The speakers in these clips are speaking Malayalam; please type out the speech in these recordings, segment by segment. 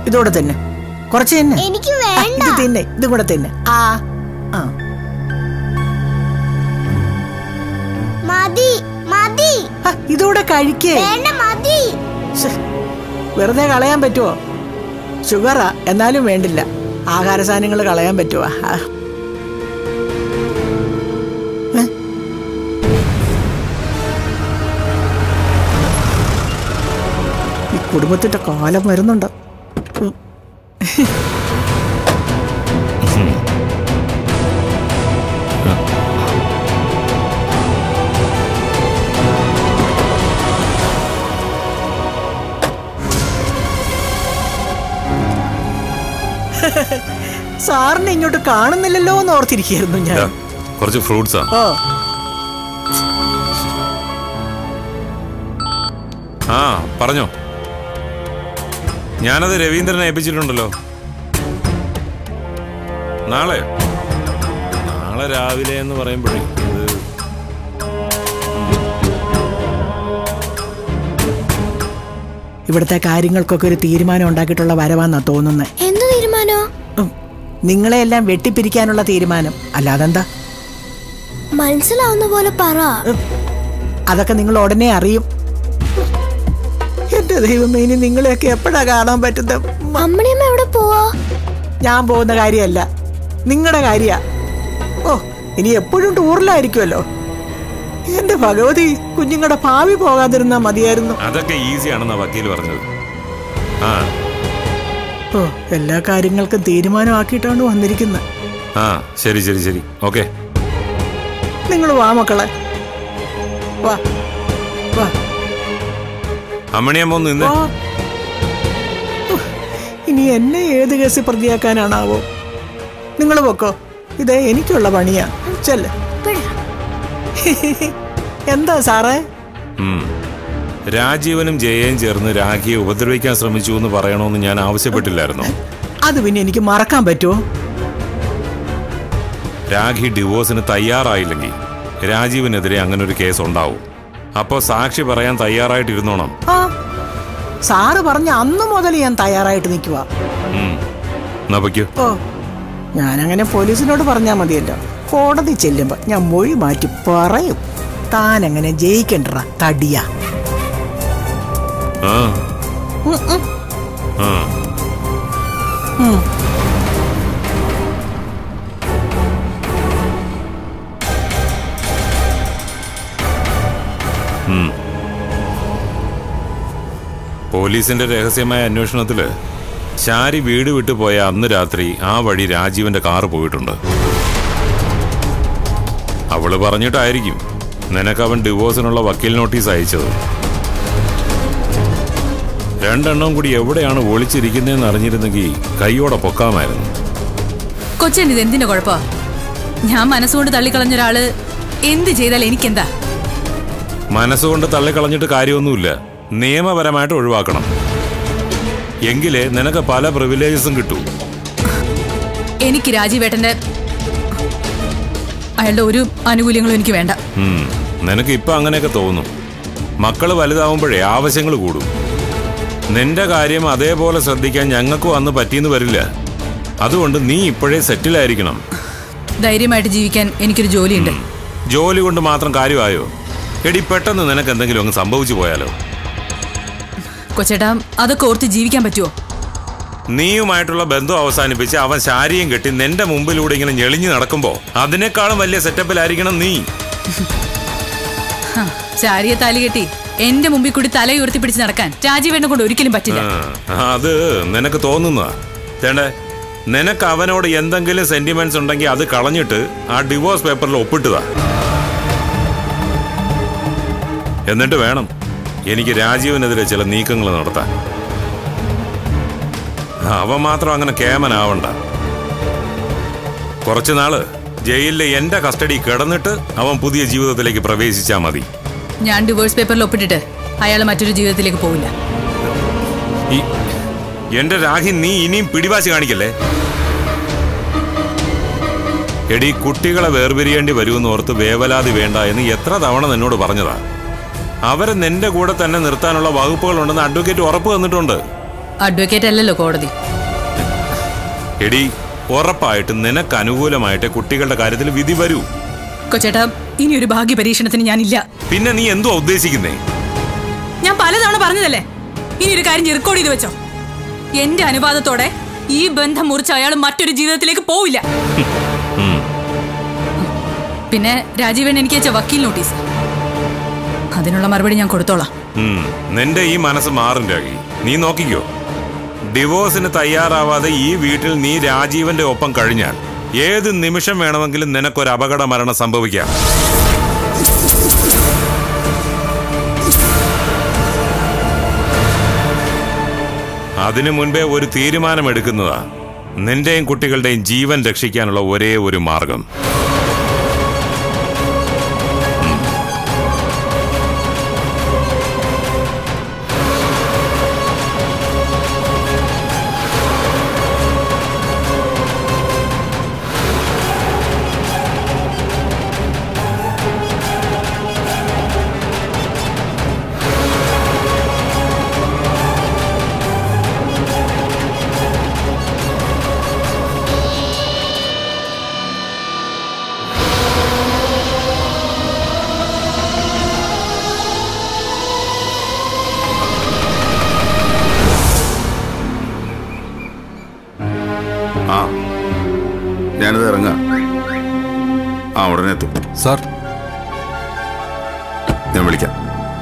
ഇതോടെ തന്നെ കുറച്ച് തന്നെ എനിക്ക് ആ, വേണ്ട ഇത് തിന്നെ ഇതും കൂടെ തന്നെ ആ ആ മതി മതി ആ, ഇതൂടെ കഴിക്കേ വേണ്ട മതി ശ്ശെ, വെറുതെ കളയാൻ പറ്റുമോ ഷുഗറാ എന്നാലും വേണ്ടില്ല ആഹാര സാധനങ്ങൾ കളയാൻ പറ്റുമോ ആ. ഏ? ഈ കുടുംബത്തിന്റെ കാലം വരുന്നുണ്ട് ഉം. സാറിനെ ഇങ്ങോട്ട് കാണുന്നില്ലല്ലോ എന്ന് ഓർത്തിരിക്കുകയായിരുന്നു ഞാൻ ദാ, കുറച്ച് ഫ്രൂട്ട്സാ ഓ ആ പറഞ്ഞോ ഞാനത് രവീന്ദ്രനെ ഏൽപ്പിച്ചിട്ടുണ്ടല്ലോ നാളെ നാളെ രാവിലെ എന്ന് പറയുമ്പോഴേ ഇത് ഇവിടുത്തെ കാര്യങ്ങൾക്കൊക്കെ ഒരു തീരുമാനം ഉണ്ടാക്കിയിട്ടുള്ള വരവാന്നാ തോന്നുന്നത് എന്ത് തീരുമാനോ നിങ്ങളെയെല്ലാം വെട്ടിപ്പിരിക്കാനുള്ള തീരുമാനം അല്ലാതെന്താ മനസ്സിലാവുന്ന പോലെ പറ ഉം. അതൊക്കെ നിങ്ങൾ ഉടനെ അറിയും എന്റെ ദൈവമേ ഇനി നിങ്ങളെയൊക്കെ എപ്പോഴാ കാണാൻ പറ്റുന്നത് അമ്മണിയമ്മ എവിടെ പോവാ ഞാൻ പോകുന്ന കാര്യമല്ല നിങ്ങളുടെ കാര്യ ഓ ഇനി എപ്പോഴും ടൂറിലായിരിക്കുമല്ലോ എന്റെ ഭഗവതി കുഞ്ഞുങ്ങളുടെ ഭാവി പോകാതിരുന്നാ മതിയായിരുന്നു അതൊക്കെ ഈസിയാണെന്നാ വക്കീൽ പറഞ്ഞത് ആ ഓ എല്ലാ കാര്യങ്ങൾക്കും തീരുമാനമാക്കിയിട്ടാണ് വന്നിരിക്കുന്നത് ആ ശരി ശരി ശരി ഓക്കെ നിങ്ങൾ വാ മക്കളെ വാ വാ അമ്മണിയമ്മ ഒന്ന് നിന്നേ വാ ഉഹ്, ഇനി എന്നെ ഏത് കേസ് പ്രതിയാക്കാനാണാവോ നിങ്ങൾ പൊക്കോ ഇത് എനിക്കുള്ള പണിയാ ചെല്ല് എന്താ സാറേ ഉം. രാജീവനും ജയയും ചേർന്ന് രാഖിയെ ഉപദ്രവിക്കാൻ ശ്രമിച്ചു എന്ന് പറയണമെന്ന് ഞാൻ ആവശ്യപ്പെട്ടില്ലായിരുന്നു അത് പിന്നെ എനിക്ക് മറക്കാൻ പറ്റുമോ രാഖി ഡിവോഴ്സിന് തയ്യാറായില്ലെങ്കിൽ രാജീവിനെതിരെ അങ്ങനെ ഒരു കേസ് ഉണ്ടാവും അപ്പോ സാക്ഷി പറയാൻ തയ്യാറായിട്ടിരുന്നോണം ആ സാറ് പറഞ്ഞ അന്നു മുതൽ ഞാൻ തയ്യാറായിട്ട് നിൽക്കുക ഉം. എന്നാ പൊയ്ക്കോ ഓ ഞാനങ്ങനെ പോലീസിനോട് പറഞ്ഞാൽ മതിയല്ലോ കോടതി ചെല്ലുമ്പോ ഞാൻ മൊഴി മാറ്റി പറയും താൻ അങ്ങനെ ജയിക്കണ്ടറ തടിയാ ആ ഉം, ഉം. ആ ഉം. ഉം. പോലീസിന്റെ രഹസ്യമായ അന്വേഷണത്തില് ശാരി വീട് വിട്ടു പോയ അന്ന് രാത്രി ആ വഴി രാജീവന്റെ കാറ് പോയിട്ടുണ്ട് അവള് പറഞ്ഞിട്ടായിരിക്കും നിനക്ക് അവൻ ഡിവോഴ്സിനുള്ള വക്കീൽ നോട്ടീസ് അയച്ചത് രണ്ടെണ്ണം കൂടി എവിടെയാണ് ഒളിച്ചിരിക്കുന്നതെന്ന് അറിഞ്ഞിരുന്നെങ്കിൽ കൈയോടെ പൊക്കാമായിരുന്നു കൊച്ചൻ ഇത് എന്തിന്റെ കുഴപ്പാ ഞാൻ മനസ്സുകൊണ്ട് തള്ളിക്കളഞ്ഞ ഒരാള് എന്ത് ചെയ്താൽ എനിക്കെന്താ മനസ്സുകൊണ്ട് തള്ളിക്കളഞ്ഞിട്ട് കാര്യമൊന്നുമില്ല നിയമപരമായിട്ട് ഒഴിവാക്കണം എങ്കിലേ നിനക്ക് പല പ്രിവിലേജസും കിട്ടൂ എനിക്ക് രാജീവേട്ടന്റെ അയാളുടെ ഒരു ആനുകൂല്യങ്ങളും എനിക്ക് വേണ്ട ഉം, നിനക്ക് ഇപ്പൊ അങ്ങനെയൊക്കെ തോന്നും മക്കള് വലുതാവുമ്പോഴേ ആവശ്യങ്ങൾ കൂടും നിന്റെ കാര്യം അതേപോലെ ശ്രദ്ധിക്കാൻ ഞങ്ങൾക്കും അന്ന് പറ്റിയെന്ന് വരില്ല അതുകൊണ്ട് നീ ഇപ്പോഴേ സെറ്റിലായിരിക്കണം ധൈര്യമായിട്ട് ജീവിക്കാൻ എനിക്കൊരു ജോലിയുണ്ട് ജോലി കൊണ്ട് മാത്രം കാര്യമായോ എടി പെട്ടെന്ന് നിനക്ക് എന്തെങ്കിലും അങ്ങ് സംഭവിച്ചു പോയാലോ കൊച്ചേട്ടാ അതൊക്കെ ഓർത്ത് ജീവിക്കാൻ പറ്റുമോ നീയുമായിട്ടുള്ള ബന്ധം അവസാനിപ്പിച്ച് അവൻ ശാരിയും കെട്ടി നിന്റെ മുമ്പിലൂടെ ഇങ്ങനെ ഞെളിഞ്ഞു നടക്കുമ്പോ അതിനേക്കാളും വലിയ സെറ്റപ്പിലായിരിക്കണം നീ ഹ, ചാരിയെ താലി കെട്ടി എന്റെ മുമ്പിൽ കൂടി തല ഉയർത്തി പിടിച്ച് നടക്കാൻ രാജീവേട്ടനെ കൊണ്ട് ഒരിക്കലും പറ്റില്ല ആ, അത് നിനക്ക് തോന്നുന്നതാ ചേണ്ടേ നിനക്ക് അവനോട് എന്തെങ്കിലും സെന്റിമെന്റ്സ് ഉണ്ടെങ്കിൽ അത് കളഞ്ഞിട്ട് ആ ഡിവോഴ്സ് പേപ്പറിൽ ഒപ്പിട്ടുതാ എന്നിട്ട് വേണം എനിക്ക് രാജീവിനെതിരെ ചില നീക്കങ്ങൾ നടത്താൻ അവൻ മാത്രം അങ്ങനെ കേമനാവണ്ട കുറച്ചു നാള് ജയിലിലെ എന്റെ കസ്റ്റഡി കിടന്നിട്ട് അവൻ പുതിയ ജീവിതത്തിലേക്ക് പ്രവേശിച്ചാ മതി ഞാൻ ഡിവോഴ്സ് പേപ്പറിൽ ഒപ്പിട്ടിട്ട് അയാൾ മറ്റൊരു ജീവിതത്തിലേക്ക് പോവില്ല ഈ എന്റെ രാഹി നീ ഇനിയും പിടിവാശി കാണിക്കല്ലേ എടി കുട്ടികളെ വേർപിരിയേണ്ടി വരുമെന്ന് ഓർത്ത് വേവലാതി വേണ്ട എന്ന് എത്ര തവണ നിന്നോട് പറഞ്ഞതാ അവരെ നിന്റെ കൂടെ തന്നെ നിർത്താനുള്ള വകുപ്പുകളുണ്ടെന്ന് അഡ്വക്കേറ്റ് ഉറപ്പ് തന്നിട്ടുണ്ട് അഡ്വക്കേറ്റ് അല്ലല്ലോ കോടതി എടി ഉറപ്പായിട്ടും നിനക്ക് അനുകൂലമായിട്ട് കുട്ടികളുടെ കാര്യത്തിൽ വിധി വരൂ കൊച്ചേട്ടാ ഇനി ഒരു ഭാഗ്യ പരീക്ഷണത്തിന് ഞാനില്ല പിന്നെ നീ എന്തുവാ ഉദ്ദേശിക്കുന്നേ ഞാൻ പലതവണ പറഞ്ഞതല്ലേ ഇനി ഒരു കാര്യം റെക്കോർഡ് ചെയ്ത് വെച്ചോ എന്റെ അനുവാദത്തോടെ ഈ ബന്ധം മുറിച്ച് അയാൾ മറ്റൊരു ജീവിതത്തിലേക്ക് പോവില്ല പിന്നെ രാജീവൻ എനിക്ക് അയച്ച വക്കീൽ നോട്ടീസ് അതിനുള്ള മറുപടി ഞാൻ കൊടുത്തോളാം ഉം, നിന്റെ ഈ മനസ്സ് മാറും രാഗി നീ നോക്കിക്കോ ഡിവോഴ്സിന് തയ്യാറാവാതെ ഈ വീട്ടിൽ നീ രാജീവന്റെ ഒപ്പം കഴിഞ്ഞാൽ ഏത് നിമിഷം വേണമെങ്കിലും നിനക്കൊരു അപകട മരണം സംഭവിക്കാം അതിനു മുൻപേ ഒരു തീരുമാനമെടുക്കുന്നതാ നിന്റെയും കുട്ടികളുടെയും ജീവൻ രക്ഷിക്കാനുള്ള ഒരേ ഒരു മാർഗം ആ ഞാനിത് ഇറങ്ങാം ആ ഉടനെ എത്തും സാർ ഞാൻ വിളിക്കാം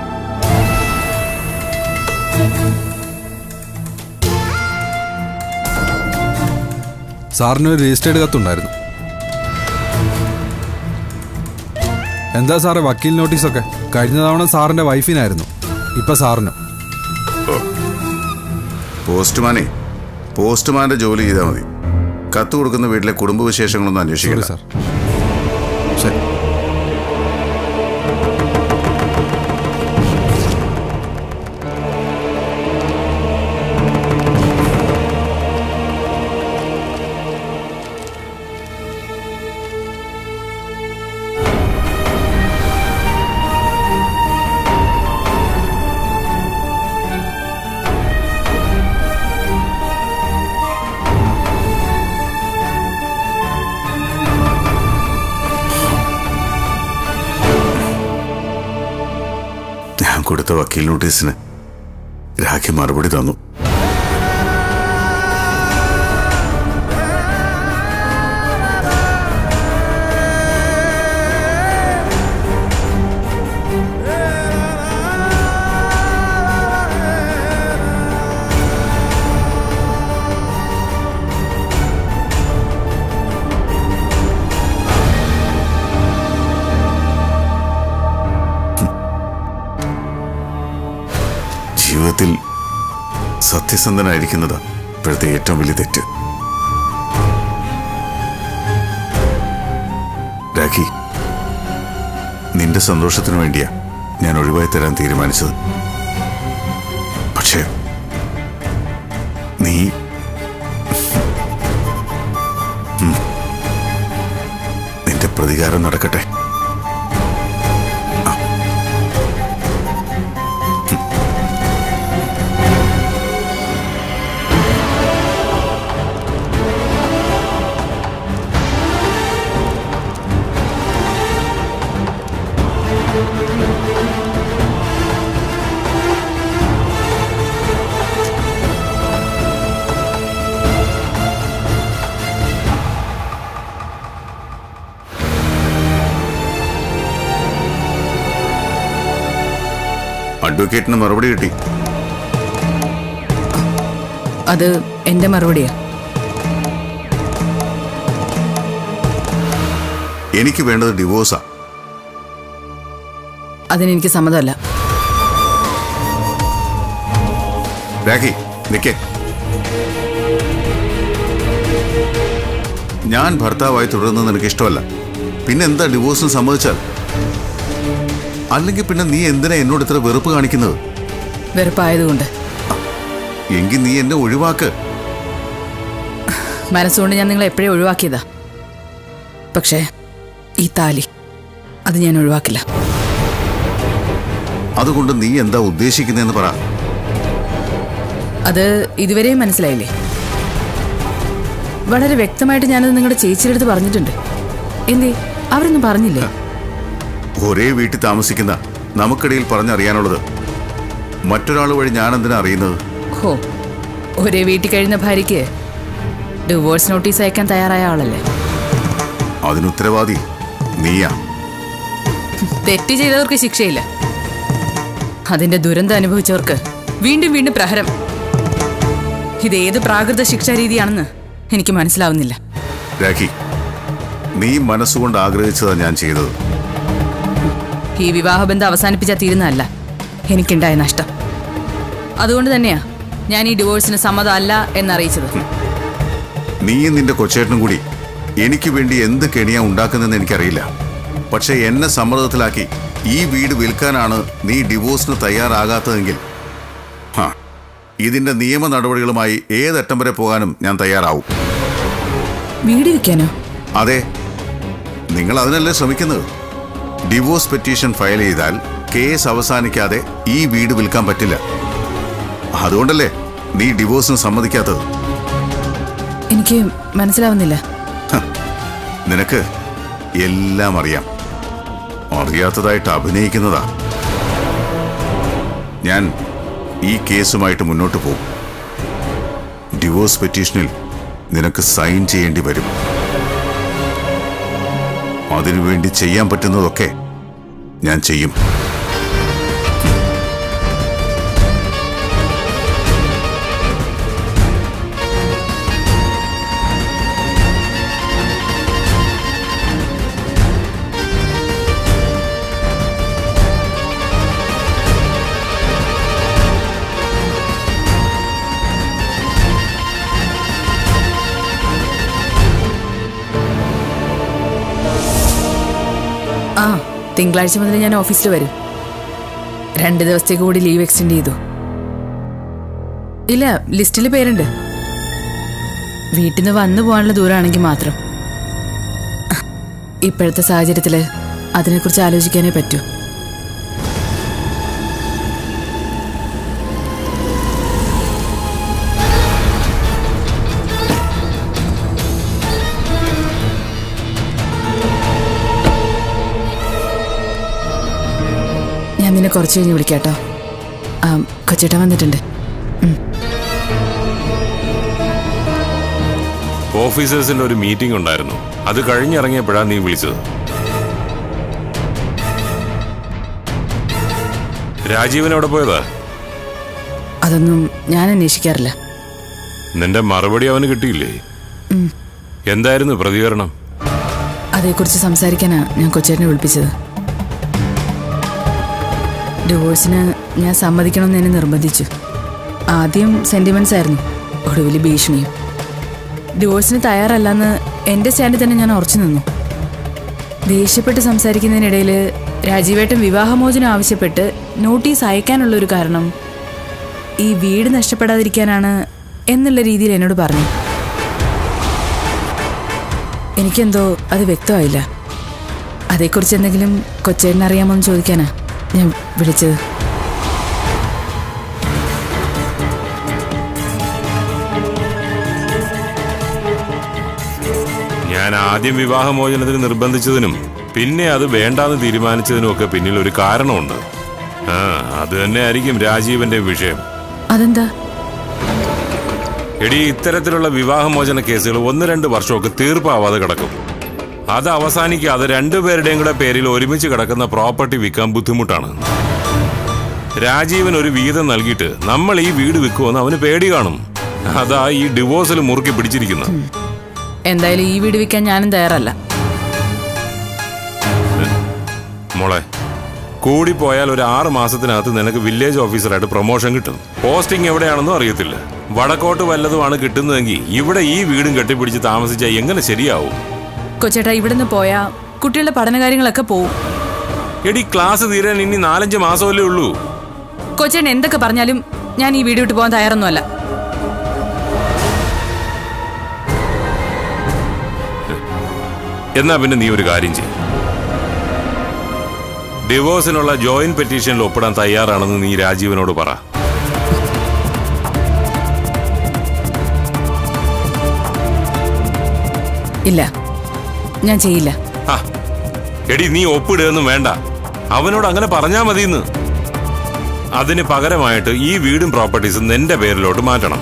സാറിന് ഒരു രജിസ്റ്റേർഡ് കത്തുണ്ടായിരുന്നു എന്താ സാറേ വക്കീൽ നോട്ടീസൊക്കെ കഴിഞ്ഞ തവണ സാറിന്റെ വൈഫിനായിരുന്നു ഇപ്പൊ സാറിനും പോസ്റ്റ്മാനെ പോസ്റ്റ്മാന്റെ ജോലി ചെയ്താൽ മതി കത്ത് കൊടുക്കുന്ന വീട്ടിലെ കുടുംബവിശേഷങ്ങളൊന്നും സോറി അന്വേഷിക്കില്ല സാർ ശരി ഞാൻ കൊടുത്ത വക്കീൽ നോട്ടീസിന് രാഖി മറുപടി തന്നു ജീവിതത്തിൽ സത്യസന്ധനായിരിക്കുന്നത് ഇപ്പോഴത്തെ ഏറ്റവും വലിയ തെറ്റ് രാഖി നിന്റെ സന്തോഷത്തിനു വേണ്ടിയാ ഞാൻ ഒഴിവായി തരാൻ തീരുമാനിച്ചത് പക്ഷേ നീ ഉം. നിന്റെ പ്രതികാരം നടക്കട്ടെ അഡ്വക്കേറ്റിന് മറുപടി കിട്ടി അത് എന്റെ മറുപടിയാ എനിക്ക് വേണ്ടത് ഡിവോഴ്സാ അതിനെനിക്ക് സമ്മതമല്ല രാഖി നിക്കേ ഞാൻ ഭർത്താവായി തുടരുന്നത് നിനക്ക് ഇഷ്ടമല്ല പിന്നെ എന്താ ഡിവോഴ്സിന് സമ്മതിച്ചാൽ അല്ലെങ്കിൽ പിന്നെ നീ എന്തിനാ എന്നോട് ഇത്ര വെറുപ്പ് കാണിക്കുന്നത് വെറുപ്പായതുകൊണ്ട് എങ്കിൽ നീ എന്നെ ഒഴിവാക്ക് മനസ്സുകൊണ്ട് ഞാൻ നിങ്ങളെ എപ്പോഴേ ഒഴിവാക്കിയതാ പക്ഷേ ഈ താലി അത് ഞാൻ ഒഴിവാക്കില്ല അതുകൊണ്ട് നീ എന്താ ഉദ്ദേശിക്കുന്നതെന്ന് പറ അത് ഇതുവരെയും മനസ്സിലായില്ലേ വളരെ വ്യക്തമായിട്ട് ഞാനത് നിങ്ങളുടെ ചേച്ചിയുടെ അടുത്ത് പറഞ്ഞിട്ടുണ്ട് എന്തേ അവരൊന്നും പറഞ്ഞില്ലേ ഒരേ വീട്ടിൽ താമസിക്കുന്ന നമുക്കിടയിൽ പറഞ്ഞറിയാനുള്ളത് മറ്റൊരാൾ വഴി ഞാൻ എന്തിനാ അറിയുന്നത് ഹോ ഒരേ വീട്ടിൽ കഴിയുന്ന ഭാര്യയ്ക്ക് ഡിവോഴ്സ് നോട്ടീസ് അയക്കാൻ തയ്യാറായ ആളല്ലേ അതിന് ഉത്തരവാദി നീയാ തെറ്റ് ചെയ്തവർക്ക് ശിക്ഷയില്ല അതിന്റെ ദുരന്തം അനുഭവിച്ചവർക്ക് വീണ്ടും വീണ്ടും പ്രഹരം ഇത് ഏത് പ്രാകൃത ശിക്ഷാ രീതിയാണെന്ന് എനിക്ക് മനസ്സിലാവുന്നില്ല രാഖി നീ മനസ്സുകൊണ്ട് ആഗ്രഹിച്ചതാ ഞാൻ ചെയ്തത് ഈ വിവാഹബന്ധം അവസാനിപ്പിച്ചാൽ തീരുന്നതല്ല എനിക്കുണ്ടായ നഷ്ടം അതുകൊണ്ട് തന്നെയാ ഞാൻ ഈ ഡിവോഴ്സിന് സമ്മതമല്ല എന്നറിയിച്ചത് നീയും നിന്റെ കൊച്ചേട്ടനും കൂടി എനിക്ക് വേണ്ടി എന്ത് കെണിയാ ഉണ്ടാക്കുന്നതെന്ന് എനിക്കറിയില്ല പക്ഷെ എന്നെ സമ്മർദ്ദത്തിലാക്കി ഈ വീട് വിൽക്കാനാണ് നീ ഡിവോഴ്സിന് തയ്യാറാകാത്തതെങ്കിൽ ഹാ, ഇതിന്റെ നിയമ നടപടികളുമായി ഏതറ്റം വരെ പോകാനും ഞാൻ തയ്യാറാവും വീട് വിൽക്കാനോ അതെ നിങ്ങൾ അതിനല്ലേ ശ്രമിക്കുന്നത് ഡിവോഴ്സ് പെറ്റീഷൻ ഫയൽ ചെയ്താൽ കേസ് അവസാനിക്കാതെ ഈ വീട് വിൽക്കാൻ പറ്റില്ല അതുകൊണ്ടല്ലേ നീ ഡിവോഴ്സിന് സമ്മതിക്കാത്തത് എനിക്ക് മനസ്സിലാവുന്നില്ല നിനക്ക് എല്ലാം അറിയാം അറിയാത്തതായിട്ട് അഭിനയിക്കുന്നതാ ഞാൻ ഈ കേസുമായിട്ട് മുന്നോട്ട് പോകും ഡിവോഴ്സ് പെറ്റീഷനിൽ നിനക്ക് സൈൻ ചെയ്യേണ്ടി വരും അതിനുവേണ്ടി ചെയ്യാൻ പറ്റുന്നതൊക്കെ ഞാൻ ചെയ്യും ആ തിങ്കളാഴ്ച മുതൽ ഞാൻ ഓഫീസിൽ വരും രണ്ട് ദിവസത്തേക്ക് കൂടി ലീവ് എക്സ്റ്റെൻഡ് ചെയ്തു ഇല്ല ലിസ്റ്റിൽ പേരുണ്ട് വീട്ടിൽ നിന്ന് വന്നു പോകാനുള്ള ദൂരമാണെങ്കിൽ മാത്രം ഇപ്പോഴത്തെ സാഹചര്യത്തിൽ അതിനെക്കുറിച്ച് ആലോചിക്കാനേ പറ്റൂ ഞാൻ നിന്നെ കുറച്ച് കഴിഞ്ഞ് വിളിക്കാട്ടോ ആ കൊച്ചേട്ടൻ വന്നിട്ടുണ്ട് ഓഫീസേഴ്സിന്റെ ഒരു മീറ്റിംഗ് ഉണ്ടായിരുന്നു അത് കഴിഞ്ഞിറങ്ങിയപ്പോഴാണ് നീ വിളിച്ചത് രാജീവൻ എവിടെ പോയതാ അതൊന്നും ഞാൻ അന്വേഷിക്കാറില്ല നിന്റെ മറുപടി അവന് കിട്ടിയില്ലേ എന്തായിരുന്നു പ്രതികരണം അതേക്കുറിച്ച് സംസാരിക്കാനാ ഞാൻ കൊച്ചേട്ടനെ വിളിപ്പിച്ചത് ഡിവോഴ്സിന് ഞാൻ സമ്മതിക്കണമെന്ന് എന്നെ നിർബന്ധിച്ചു ആദ്യം സെന്റിമെന്റ്സ് ആയിരുന്നു ഒടുവിൽ ഭീഷണിയും ഡിവോഴ്സിന് തയ്യാറല്ലെന്ന് എൻ്റെ സ്റ്റാൻഡിൽ തന്നെ ഞാൻ ഉറച്ചു നിന്നു ദേഷ്യപ്പെട്ട് സംസാരിക്കുന്നതിനിടയിൽ രാജീവേട്ടൻ വിവാഹമോചനം ആവശ്യപ്പെട്ട് നോട്ടീസ് അയക്കാനുള്ള ഒരു കാരണം ഈ വീട് നഷ്ടപ്പെടാതിരിക്കാനാണ് എന്നുള്ള രീതിയിൽ എന്നോട് പറഞ്ഞു എനിക്കെന്തോ അത് വ്യക്തമായില്ല അതേക്കുറിച്ച് എന്തെങ്കിലും കൊച്ചേട്ടൻ അറിയാമോ എന്ന് ചോദിക്കാനാ ഞാൻ വിളിച്ചത് ഞാൻ ആദ്യം വിവാഹമോചനത്തിന് നിർബന്ധിച്ചതിനും പിന്നെ അത് വേണ്ടാന്ന് തീരുമാനിച്ചതിനും ഒക്കെ പിന്നിൽ ഒരു കാരണമുണ്ട് ആ അത് തന്നെ ആയിരിക്കും രാജീവന്റെ വിഷയം അതെന്താ എടി ഇത്തരത്തിലുള്ള വിവാഹമോചന കേസുകൾ ഒന്ന് രണ്ട് വർഷമൊക്കെ തീർപ്പാവാതെ കിടക്കും അത് അവസാനിക്കാതെ രണ്ടുപേരുടെയും കൂടെ പേരിൽ ഒരുമിച്ച് കിടക്കുന്ന പ്രോപ്പർട്ടി വിൽക്കാൻ ബുദ്ധിമുട്ടാണ് രാജീവൻ ഒരു വീതം നൽകിയിട്ട് നമ്മൾ ഈ വീട് വിൽക്കുമെന്ന് അവന് പേടി കാണും അതാ ഈ ഡിവോഴ്സിൽ മുറുക്കി പിടിച്ചിരിക്കുന്നത് എന്തായാലും ഈ വീട് വിൽക്കാൻ ഞാനും തയ്യാറല്ല മോളെ കൂടിപ്പോയാൽ ഒരു ആറ് മാസത്തിനകത്ത് നിനക്ക് വില്ലേജ് ഓഫീസറായിട്ട് പ്രൊമോഷൻ കിട്ടും പോസ്റ്റിംഗ് എവിടെയാണെന്നും അറിയത്തില്ല വടക്കോട്ട് വല്ലതുമാണ് കിട്ടുന്നതെങ്കിൽ ഇവിടെ ഈ വീടും കെട്ടിപ്പിടിച്ച് താമസിച്ചാൽ എങ്ങനെ ശരിയാവും കൊച്ചേട്ടാ ഇവിടുന്ന് പോയാ കുട്ടികളുടെ പഠനകാര്യങ്ങളൊക്കെ പോവും എടി ക്ലാസ് തീരാൻ ഇനി നാലഞ്ച് മാസമല്ലേ ഉള്ളൂ കൊച്ചേട്ടൻ എന്തൊക്കെ പറഞ്ഞാലും ഞാൻ ഈ വീട് വിട്ട് പോകാൻ തയ്യാറൊന്നുമല്ല എന്നാ പിന്നെ നീ ഒരു കാര്യം ചെയ്യും ഡിവോഴ്സിനുള്ള ജോയിന്റ് പെറ്റീഷനിൽ ഒപ്പിടാൻ തയ്യാറാണെന്ന് നീ രാജീവനോട് പറ ഇല്ല ഞാൻ ചെയ്യില്ല ആ, എടി നീ ഒപ്പിടുകയൊന്നും വേണ്ട അവനോട് അങ്ങനെ പറഞ്ഞാ മതിയെന്ന് അതിന് പകരമായിട്ട് ഈ വീടും പ്രോപ്പർട്ടീസും നിന്റെ പേരിലോട്ട് മാറ്റണം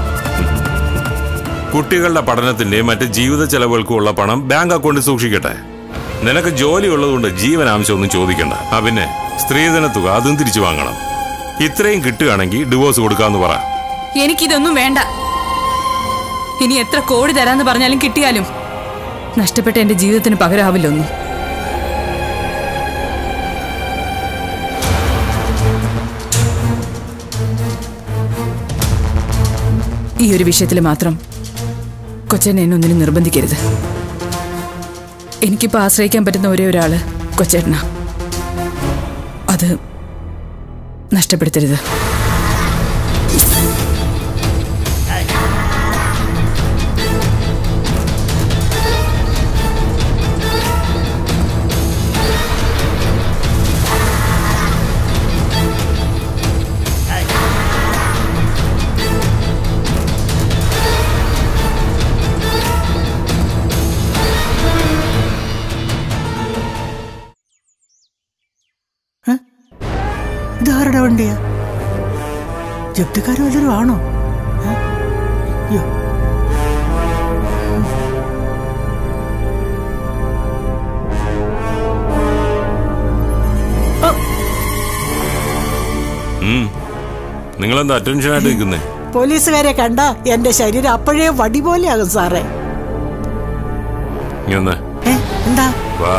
കുട്ടികളുടെ പഠനത്തിന്റെയും മറ്റ് ജീവിത ചെലവുകൾക്കും ഉള്ള പണം ബാങ്ക് അക്കൗണ്ടിൽ സൂക്ഷിക്കട്ടെ നിനക്ക് ജോലി ഉള്ളതുകൊണ്ട് ജീവനാംശം ഒന്നും ചോദിക്കണ്ട ആ പിന്നെ സ്ത്രീധന തുക അതും തിരിച്ചു വാങ്ങണം ഇത്രയും കിട്ടുകയാണെങ്കിൽ ഡിവോഴ്സ് കൊടുക്കാന്ന് പറ എനിക്കിതൊന്നും വേണ്ട ഇനി എത്ര കോടി തരാന്ന് പറഞ്ഞാലും കിട്ടിയാലും നഷ്ടപ്പെട്ട എന്റെ ജീവിതത്തിന് പകരമാവില്ല ഒന്നും ഈ ഒരു വിഷയത്തിൽ മാത്രം കൊച്ചേനെ എന്നെ ഒന്നിനും നിർബന്ധിക്കരുത് എനിക്കിപ്പോൾ ആശ്രയിക്കാൻ പറ്റുന്ന ഒരേ ഒരാള് കൊച്ചേട്ടനാ അത് നഷ്ടപ്പെടുത്തരുത് ഇതാരുടെ വണ്ടിയാ ജപ്തിക്കാർ വല്ലവരും ആണോ ഏ? അയ്യോ ഉം. നിങ്ങളെന്താ അറ്റൻഷനായിട്ട് നിൽക്കുന്നേ പോലീസുകാരെ കണ്ട എന്റെ ശരീരം അപ്പോഴേ വടി പോലെയാകും സാറേ നീ ഒന്ന് ഏ എന്താ വാ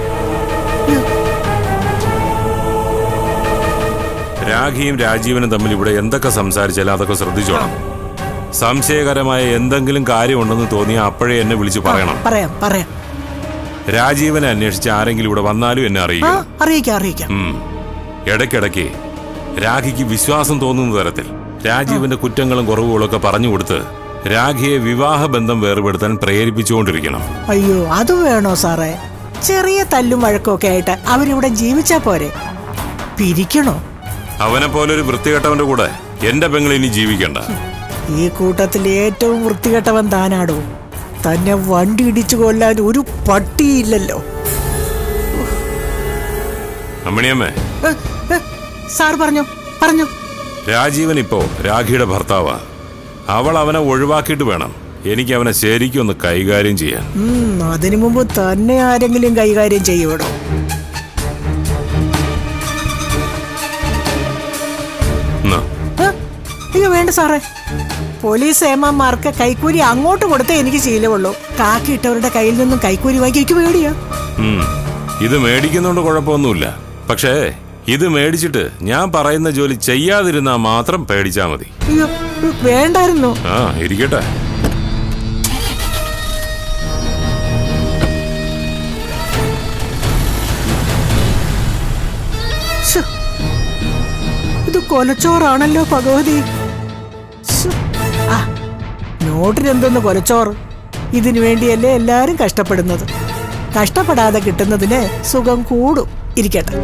രാഖിയും രാജീവനും തമ്മിൽ ഇവിടെ എന്തൊക്കെ സംസാരിച്ചാലും അതൊക്കെ ശ്രദ്ധിച്ചോണം സംശയകരമായ എന്തെങ്കിലും കാര്യമുണ്ടെന്ന് തോന്നിയാൽ അപ്പോഴേ എന്നെ വിളിച്ച് പറയണം പറയാം പറയാം രാജീവനെ അന്വേഷിച്ച് ആരെങ്കിലും ഇവിടെ വന്നാലും എന്നെ ആ അറിയിക്കണം അറിയിക്കാം അറിയിക്കാം ഉം. ഇടയ്ക്കിടയ്ക്ക് രാഖിക്ക് വിശ്വാസം തോന്നുന്ന തരത്തിൽ രാജീവന്റെ കുറ്റങ്ങളും കുറവുകളും ഒക്കെ പറഞ്ഞു കൊടുത്ത് രാഖിയെ വിവാഹ ബന്ധം വേർപെടുത്താൻ പ്രേരിപ്പിച്ചുകൊണ്ടിരിക്കണം അയ്യോ അത് വേണോ സാറേ ചെറിയ തല്ലും വഴക്കൊക്കെ ആയിട്ട് അവരിവിടെ ജീവിച്ചാ പോരെ പിരിക്കണോ അവനെ പോലെ ഒരു വൃത്തികെട്ടവന്റെ കൂടെ എന്റെ പെങ്ങൾ ഇനി ജീവിക്കണ്ട ഈ കൂട്ടത്തിൽ ഏറ്റവും വൃത്തികെട്ടവൻ താനാടോ തന്നെ വണ്ടി ഇടിച്ചു കൊല്ലാൻ ഒരു പട്ടിയില്ലല്ലോ അമ്മണിയമ്മേ ഏ, ഏ, സാർ പറഞ്ഞു പറഞ്ഞു രാജീവൻ ഇപ്പോ രാഖിയുടെ ഭർത്താവാ അവൾ അവനെ ഒഴിവാക്കിയിട്ട് വേണം എനിക്ക് അവനെ ശരിക്കും ഒന്ന് കൈകാര്യം ചെയ്യാൻ ഉം, അതിനു മുമ്പ് തന്നെ ആരെങ്കിലും കൈകാര്യം ചെയ്യുവിടോ എന്നാ, ഏ, അയ്യോ വേണ്ട സാറേ പോലീസ് ഏമാന്മാർക്ക് കൈക്കൂലി അങ്ങോട്ട് കൊടുത്തേ എനിക്ക് ശീലമുള്ളൂ കാക്കിയിട്ടവരുടെ കയ്യിൽ നിന്നും കൈക്കൂലി വാങ്ങി എനിക്ക് പേടിയാ ഉം. ഇത് മേടിക്കുന്നോണ്ട് കുഴപ്പമൊന്നുമില്ല പക്ഷേ ഇത് മേടിച്ചിട്ട് ഞാൻ പറയുന്ന ജോലി ചെയ്യാതിരുന്നാ മാത്രം പേടിച്ചാ മതി അയ്യോ ഉം, വേണ്ടായിരുന്നു ആ ഇരിക്കട്ടെ ശ്ശോ. ഇത് കൊലച്ചോറാണല്ലോ ഭഗവതി ശ്ശോ. ആ നോട്ടിനെന്തൊന്ന് കൊലച്ചോറ് ഇതിനു വേണ്ടിയല്ലേ എല്ലാരും കഷ്ടപ്പെടുന്നത് കഷ്ടപ്പെടാതെ കിട്ടുന്നതിന് സുഖം കൂടും ഇരിക്കട്ടെ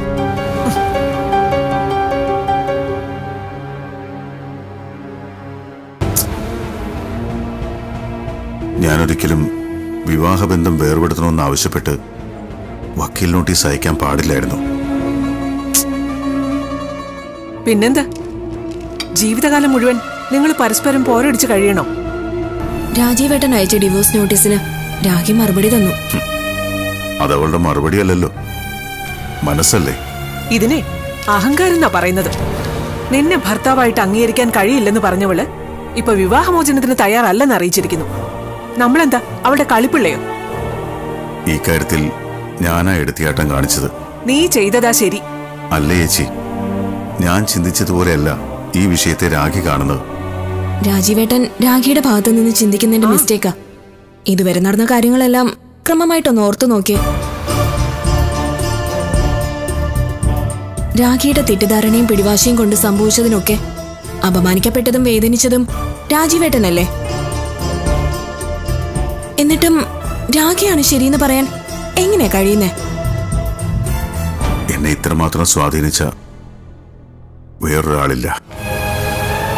ഞാനൊരിക്കലും വിവാഹബന്ധം വേർപെടുത്തണമെന്ന് ആവശ്യപ്പെട്ട് വക്കീൽ നോട്ടീസ് അയക്കാൻ പാടില്ലായിരുന്നു പിന്നെന്താ ജീവിതകാലം മുഴുവൻ നിങ്ങൾ പരസ്പരം പോരടിച്ച് കഴിയണോ രാജീവേട്ടൻ അയച്ച ഡിവോഴ്സ് നോട്ടീസിന് രാഖി മറുപടി തന്നു അതവളുടെ മറുപടിയല്ലല്ലോ മനസ്സല്ലേ ഇതിനെ അഹങ്കാരം എന്നാ പറയുന്നത് നിന്നെ ഭർത്താവായിട്ട് അംഗീകരിക്കാൻ കഴിയില്ലെന്ന് പറഞ്ഞവള് ഇപ്പൊ വിവാഹമോചനത്തിന് തയ്യാറല്ലെന്ന് അറിയിച്ചിരിക്കുന്നു നമ്മളെന്താ അവളുടെ കളിപ്പിള്ളയോ ഈ കാര്യത്തിൽ ഞാനാ എടുത്തിയാട്ടം കാണിച്ചത് നീ ചെയ്തതാ ശരി അല്ലേ ചേച്ചി ഞാൻ ചിന്തിച്ചതുപോലെയല്ല ഈ വിഷയത്തെ രാഖി കാണുന്നത് രാജീവേട്ടൻ രാഖിയുടെ ഭാഗത്തു നിന്ന് ചിന്തിക്കുന്നതിന്റെ മിസ്റ്റേക്കാ ഇതുവരെ നടന്ന കാര്യങ്ങളെല്ലാം ക്രമമായിട്ടൊന്ന് ഓർത്തു നോക്കിയേ രാഖിയുടെ തെറ്റിദ്ധാരണയും പിടിവാശിയും കൊണ്ട് സംഭവിച്ചതിനൊക്കെ അപമാനിക്കപ്പെട്ടതും വേദനിച്ചതും രാജീവേട്ടനല്ലേ എന്നിട്ടും രാഖിയാണ് ശരിയെന്ന് പറയാൻ എങ്ങനെയാ കഴിയുന്നേ എന്നെ ഇത്രമാത്രം സ്വാധീനിച്ച വേറൊരാളില്ല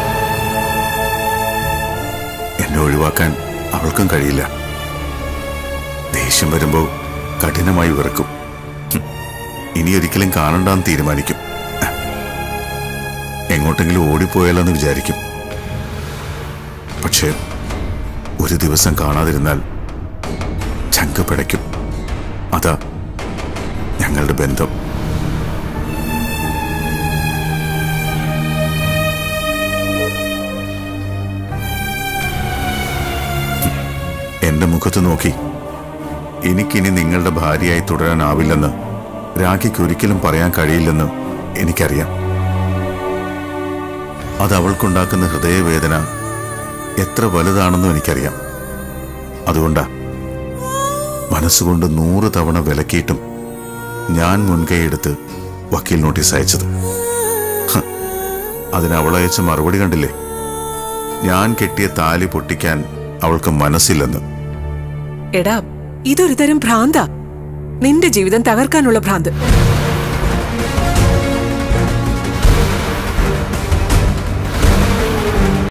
എന്നെ ഒഴിവാക്കാൻ അവൾക്കും കഴിയില്ല ദേഷ്യം വരുമ്പോൾ കഠിനമായി വെറുക്കും ഹും. ഇനി ഒരിക്കലും കാണണ്ടെന്ന് തീരുമാനിക്കും എങ്ങോട്ടെങ്കിലും ഓടിപ്പോയാലെന്ന് വിചാരിക്കും പക്ഷേ ഒരു ദിവസം കാണാതിരുന്നാൽ ചങ്ക് പിടയ്ക്കും അതാ ഞങ്ങളുടെ ബന്ധം എന്റെ മുഖത്ത് നോക്കി എനിക്കിനി നിങ്ങളുടെ ഭാര്യയായി തുടരാനാവില്ലെന്ന് രാഖിക്ക് ഒരിക്കലും പറയാൻ കഴിയില്ലെന്ന് എനിക്കറിയാം അത് അവൾക്കുണ്ടാക്കുന്ന ഹൃദയവേദന എത്ര വലുതാണെന്നും എനിക്കറിയാം അതുകൊണ്ടാ മനസ്സുകൊണ്ട് നൂറ് തവണ വിലക്കിയിട്ടും ഞാൻ മുൻകൈയെടുത്ത് വക്കീൽ നോട്ടീസ് അയച്ചത് ഹ്, അതിന് അവളയച്ച മറുപടി കണ്ടില്ലേ ഞാൻ കെട്ടിയ താലി പൊട്ടിക്കാൻ അവൾക്ക് മനസ്സില്ലെന്ന് എടാ ഇതൊരു തരം ഭ്രാന്താ നിന്റെ ജീവിതം തകർക്കാനുള്ള ഭ്രാന്ത്